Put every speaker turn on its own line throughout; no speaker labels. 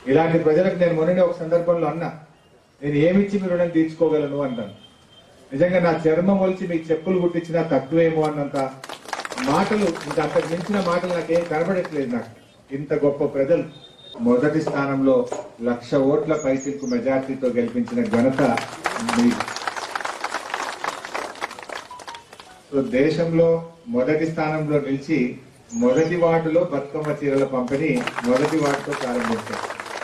ఇలాంటి ప్రజలకు నేను మొన్ననే ఒక సందర్భంలో అన్నా నేను ఏమిచ్చి మీ రుణం తీర్చుకోగలను అన్నాను నిజంగా నా చర్మం ఒలిచి మీకు చెప్పులు కుట్టించినా తక్కువేమో అన్నంత మాటలు ఇంకా అంతకు మించిన మాటలు నాకేం కనబడట్లేదు నాకు ఇంత గొప్ప ప్రజలు మొదటి స్థానంలో లక్ష ఓట్ల పైచిలకు మెజార్టీతో గెలిపించిన ఘనత మీది సో దేశంలో మొదటి స్థానంలో నిలిచి మొదటి వార్డులో బతుకమ్మ చీరల పంపిణీ మొదటి వార్డుతో ప్రారంభించారు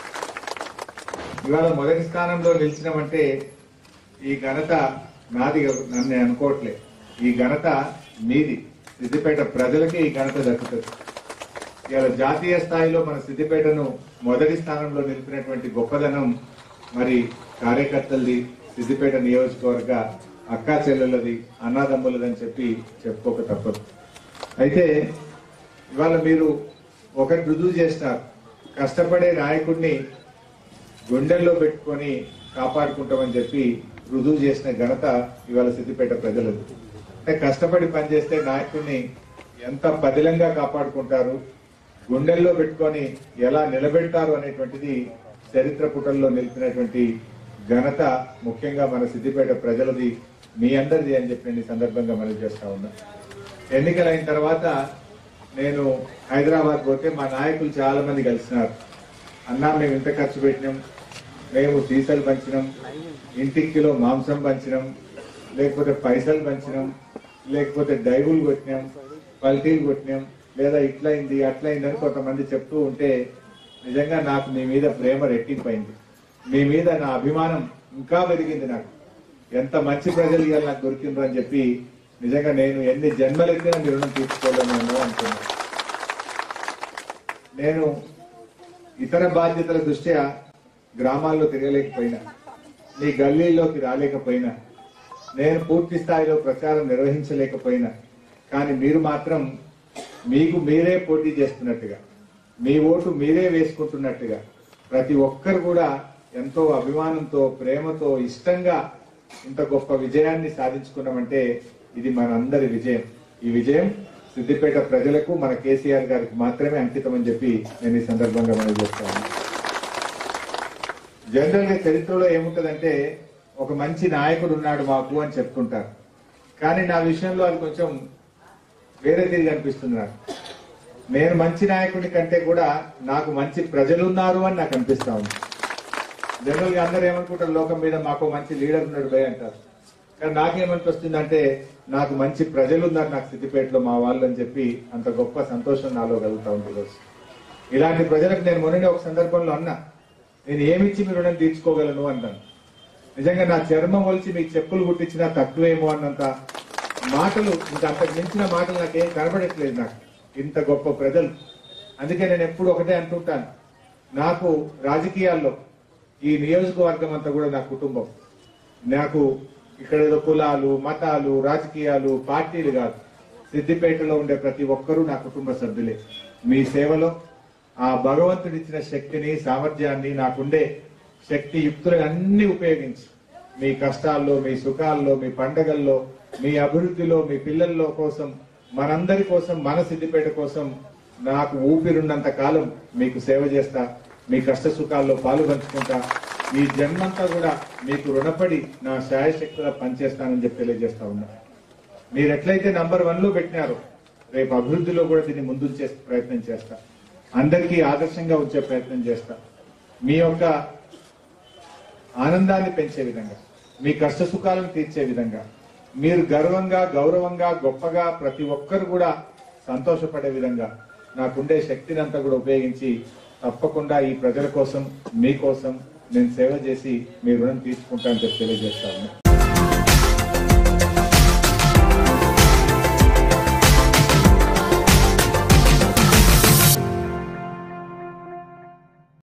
ఇవాళ మొదటి స్థానంలో నిలిచినామంటే ఈ ఘనత నాది కాదు, నన్ను అనుకోవట్లే ఈ ఘనత మీది సిద్దిపేట ప్రజలకి ఈ ఘనత దక్కుతుంది ఇవాళ జాతీయ స్థాయిలో మన సిద్దిపేటను మొదటి స్థానంలో నిలిపినటువంటి గొప్పదనం మరి కార్యకర్తలది సిద్దిపేట నియోజకవర్గ అక్కా చెల్లెలది అన్నదమ్ములదని చెప్పి చెప్పుకోక తప్పదు అయితే ఇవాళ మీరు ఒకటి రుజువు చేస్తారు కష్టపడే నాయకుడిని గుండెల్లో పెట్టుకొని కాపాడుకుంటామని చెప్పి రుజువు చేసిన ఘనత ఇవాళ సిద్దిపేట ప్రజలది అంటే కష్టపడి పనిచేస్తే నాయకుడిని ఎంత పదిలంగా కాపాడుకుంటారు గుండెల్లో పెట్టుకొని ఎలా నిలబెడతారు అనేటువంటిది చరిత్ర పుటల్లో నిలిపినటువంటి ఘనత ముఖ్యంగా మన సిద్దిపేట ప్రజలది మీ అందరిది అని చెప్పి నేను ఈ సందర్భంగా మనవి చేస్తా ఉన్నా ఎన్నికలైన తర్వాత నేను హైదరాబాద్ పోతే మా నాయకులు చాలా మంది కలిసినారు అన్నా మేము ఇంత ఖర్చు పెట్టినాం మేము సీసాలు పంచినాం ఇంటికి కిలో మాంసం పంచినాం లేకపోతే పైసలు పంచినాం లేకపోతే డైవులు కొట్టినాం పల్టీలు కొట్టినాం లేదా ఇట్లయింది అట్లయింది అని కొంతమంది చెప్తూ ఉంటే నిజంగా నాకు మీ మీద ప్రేమ రెట్టింపైంది మీ మీద నా అభిమానం ఇంకా పెరిగింది నాకు ఎంత మంచి ప్రజలు ఇవాళ నాకు దొరికిండ్రు అని చెప్పి నిజంగా నేను ఎన్ని జన్మలెత్తినా మీ రుణం తీసుకోలేను అనుకున్నాను నేను ఇతర బాధ్యతల దృష్ట్యా గ్రామాల్లో తిరగలేకపోయినా మీ గల్లీలోకి రాలేకపోయినా నేను పూర్తి స్థాయిలో ప్రచారం నిర్వహించలేకపోయినా కానీ మీరు మాత్రం మీకు మీరే పోటీ చేస్తున్నట్టుగా మీ ఓటు మీరే వేసుకుంటున్నట్టుగా ప్రతి ఒక్కరు కూడా ఎంతో అభిమానంతో ప్రేమతో ఇష్టంగా ఇంత గొప్ప విజయాన్ని సాధించుకున్నామంటే ఇది మనందరి విజయం ఈ విజయం సిద్దిపేట ప్రజలకు మన కేసీఆర్ గారికి మాత్రమే అంకితం అని చెప్పి నేను ఈ సందర్భంగా మనం చేస్తాను జనరల్ గా చరిత్రలో ఏముంటదంటే ఒక మంచి నాయకుడు ఉన్నాడు మాకు అని చెప్తుంటారు కానీ నా విషయంలో అది కొంచెం వేరే తిరిగి అనిపిస్తుంది నాకు నేను మంచి నాయకుడి కంటే కూడా నాకు మంచి ప్రజలు ఉన్నారు అని నాకు అనిపిస్తా ఉంది జనరల్ గా అందరూ ఏమనుకుంటారు లోకం మీద మాకు మంచి లీడర్ ఉన్నాడు భయ అంటారు కానీ నాకేమనిపిస్తుంది అంటే నాకు మంచి ప్రజలు ఉన్నారు నాకు సిద్దిపేటలో మా వాళ్ళు అని చెప్పి అంత గొప్ప సంతోషం నాలో కలుగుతా ఉంది ఈరోజు ఇలాంటి ప్రజలకు నేను మొన్ననే ఒక సందర్భంలో అన్నా నేను ఏమిచ్చి మీ రుణం తీర్చుకోగలను అన్నాను నిజంగా నా చర్మం ఒలిచి మీకు చెప్పులు కుట్టించినా తక్కువేమో అన్నంత మాటలు ఇంకా అంతకు మించిన మాటలు నాకేం కనబడట్లేదు నాకు ఇంత గొప్ప ప్రజలు అందుకే నేను ఎప్పుడు ఒకటే అంటుంటాను నాకు రాజకీయాల్లో ఈ నియోజకవర్గం అంతా కూడా నా కుటుంబం నాకు ఇక్కడ ఏదో కులాలు మతాలు రాజకీయాలు పార్టీలు కాదు సిద్దిపేటలో ఉండే ప్రతి ఒక్కరూ నా కుటుంబ సభ్యులే మీ సేవలో ఆ భగవంతుడిచ్చిన శక్తిని సామర్థ్యాన్ని నాకుండే శక్తి యుక్తులను అన్ని ఉపయోగించి మీ కష్టాల్లో మీ సుఖాల్లో మీ పండగల్లో మీ అభివృద్ధిలో మీ పిల్లల్లో కోసం మనందరి కోసం మన సిద్దిపేట కోసం నాకు ఊపిరున్నంత కాలం మీకు సేవ చేస్తా మీ కష్ట సుఖాల్లో పాలు పంచుకుంటా ఈ జన్మంతా కూడా మీకు రుణపడి నా శాయశక్తిగా పనిచేస్తానని చెప్పి తెలియజేస్తా ఉన్నా మీరు ఎట్లయితే నంబర్ వన్ లో పెట్టినారో రేపు అభివృద్ధిలో కూడా దీన్ని ముందుంచే ప్రయత్నం చేస్తా అందరికీ ఆదర్శంగా ఉంచే ప్రయత్నం చేస్తా మీ యొక్క ఆనందాన్ని పెంచే విధంగా మీ కష్ట సుఖాలను తీర్చే విధంగా మీరు గర్వంగా గౌరవంగా గొప్పగా ప్రతి ఒక్కరు కూడా సంతోషపడే విధంగా నాకుండే శక్తిని అంతా కూడా ఉపయోగించి తప్పకుండా ఈ ప్రజల కోసం మీకోసం నేను సేవ చేసి మీ రుణం తీసుకుంటానని చెప్పి తెలియజేస్తాను